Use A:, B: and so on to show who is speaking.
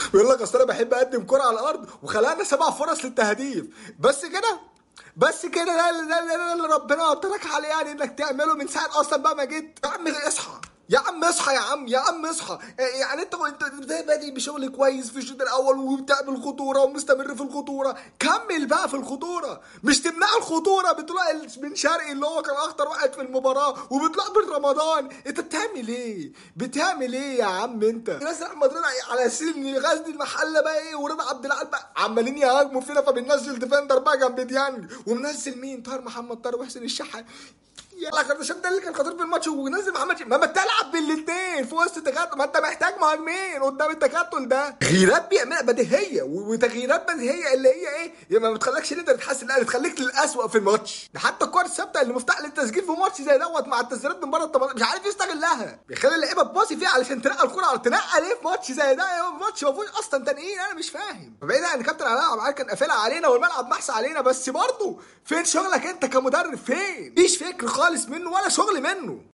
A: بيقول لك اصل انا بحب اقدم كرة على الارض وخلقنا سبع فرص للتهديف بس كده بس كده ده ده- ده- ده اللي ربنا قدرك عليه يعني انك تعمله من ساعه اصلا بقى ما جيت يا عم اصحى يا عم اصحى يا عم يا عم اصحى يعني انت انت انت بادئ بشغل كويس في الشوط الاول وبتعمل خطوره ومستمر في الخطوره كمل بقى في الخطوره مش تمنع الخطوره بتطلع بن شرقي اللي هو كان اخطر واحد في المباراه وبيطلع بن رمضان انت بتعمل ايه بتعمل ايه يا عم انت ناس احمد رضا على اساس ان غزل المحله بقى ايه ورضا عبد العال بقى عمالين يهاجموا فينا فبننزل ديفندر بقى جنب ديانج ومنزل مين طاهر محمد طاهر وحسين الشحات يلا كردشان ده اللي كان خطير في الماتش ونزل محمد شيخ. ما ما تلعب بالاثنين في وسط تكتل ما انت محتاج مهاجمين قدام التكتل ده تغييرات بيعملها بديهيه و- وتغييرات بديهيه اللي هي ايه يا ما بتخليكش ان انت تتحسن لا بتخليك للاسوء في الماتش ده حتى الكور الثابته اللي مفتاح للتسجيل في ماتش زي دوت مع التسديدات من بره الطبق مش عارف يستغلها بيخلي اللعيبه تباصي فيها علشان تنقل الكوره على تنقل ايه في ماتش زي ده يا ماتش ما فيهوش اصلا تنقيل انا مش فاهم بعيد عن كابتن علاء عبد العال كان قافلها علينا والملعب محس علينا بس برضه فين شغلك انت كمدرب فين مفيش فكر خالص منه ولا شغل منه